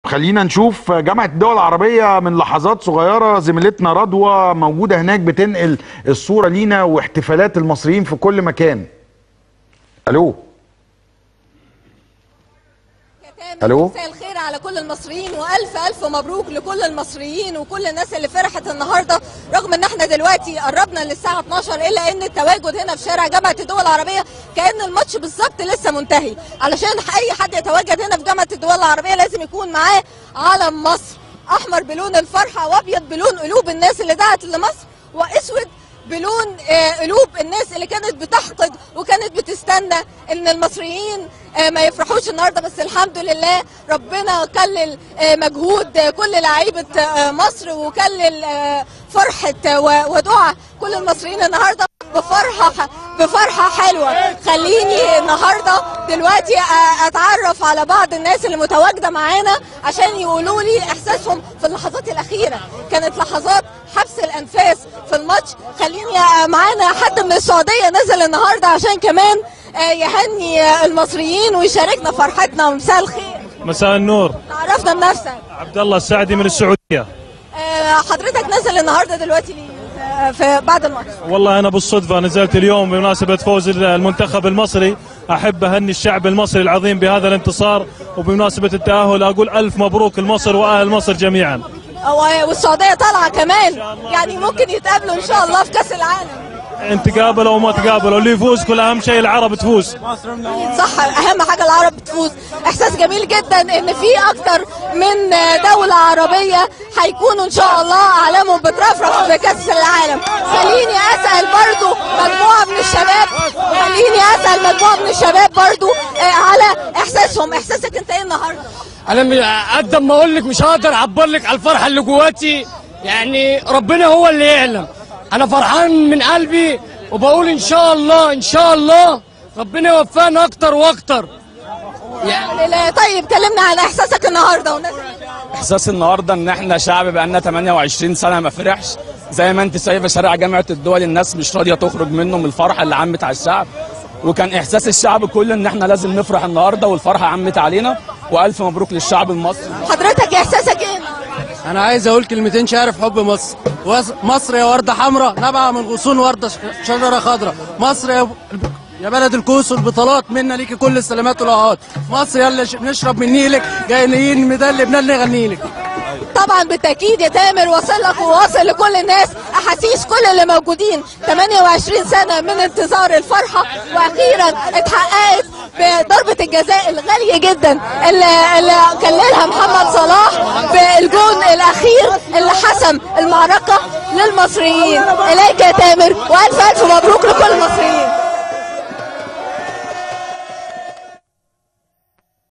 خلينا نشوف جامعة الدول العربية من لحظات صغيرة زميلتنا رضوى موجودة هناك بتنقل الصورة لينا واحتفالات المصريين في كل مكان الو ألو؟ مساء الخير على كل المصريين والف الف مبروك لكل المصريين وكل الناس اللي فرحت النهارده رغم ان احنا دلوقتي قربنا للساعه 12 الا ان التواجد هنا في شارع جامعه الدول العربيه كان الماتش بالظبط لسه منتهي علشان اي حد يتواجد هنا في جامعه الدول العربيه لازم يكون معاه علم مصر احمر بلون الفرحه وابيض بلون قلوب الناس اللي دعت لمصر واسود بلون آه، قلوب الناس اللي كانت بتحقد وكانت بتستنى ان المصريين آه، ما يفرحوش النهارده بس الحمد لله ربنا كلل آه، مجهود آه، كل لعيبه آه، مصر وكلل آه، فرحه آه، و- ودعاء كل المصريين النهارده بفرحه بفرحه حلوه خليني النهارده دلوقتي آه، اتعرف على بعض الناس اللي متواجده معانا عشان يقولوا لي احساسهم في اللحظات الاخيره كانت لحظات حبس الانفاس في الماتش خليني آه، معانا حد من السعوديه نزل النهارده عشان كمان آه، يهني آه، المصريين ويشاركنا فرحتنا مساء الخير مساء النور عرفنا بنفسك عبد الله السعدي من السعوديه آه، حضرتك نزل النهارده دلوقتي ليه آه، في بعد الماتش والله انا بالصدفه نزلت اليوم بمناسبه فوز المنتخب المصري احب اهني الشعب المصري العظيم بهذا الانتصار وبمناسبه التاهل اقول الف مبروك لمصر واهل مصر جميعا و- والسعوديه طالعه كمان يعني ممكن يتقابلوا ان شاء الله في كاس العالم ان تقابلوا وما تقابلوا اللي يفوز كل اهم شيء العرب تفوز صح اهم حاجه العرب تفوز احساس جميل جدا ان في اكتر من دوله عربيه هيكونوا ان شاء الله اعلامهم بترفرف في كاس العالم خليني اسال برضو مجموعه من الشباب خليني اسال مجموعه من الشباب برضو آه، على احساسهم احساسك انت ايه النهارده انا م- قد ما اقول لك مش هقدر اعبر لك على الفرحه اللي جواتي يعني ربنا هو اللي يعلم انا فرحان من قلبي وبقول ان شاء الله ان شاء الله ربنا يوفقنا اكتر واكتر لا، طيب كلمنا عن احساسك النهارده والناس احساس النهارده ان احنا شعب بقالنا 28 سنه ما فرحش زي ما انت شايفه شارع جامعه الدول الناس مش راضيه تخرج منه من الفرحه اللي عمت على الشعب وكان احساس الشعب كله ان احنا لازم نفرح النهارده والفرحه عمت علينا والف مبروك للشعب المصري حضرتك احساسك ايه النهاردة؟ انا عايز اقول كلمتين شعر في حب مصر وس- مصر يا ورده حمراء نبع من غصون ورده ش- شجره خضراء مصر يا يا بلد الكوس والبطولات منا ليكي كل السلامات والاهات مصر يلا ش- نشرب من نيلك جايين ميدان لبنان نغني لك طبعا بالتاكيد يا تامر واصل لك وواصل لكل الناس احاسيس كل اللي موجودين 28 سنه من انتظار الفرحه واخيرا اتحققت بضربه الجزاء الغاليه جدا اللي, اللي كللها محمد صلاح بالجون الاخير اللي حسم المعركه للمصريين اليك يا تامر والف الف مبروك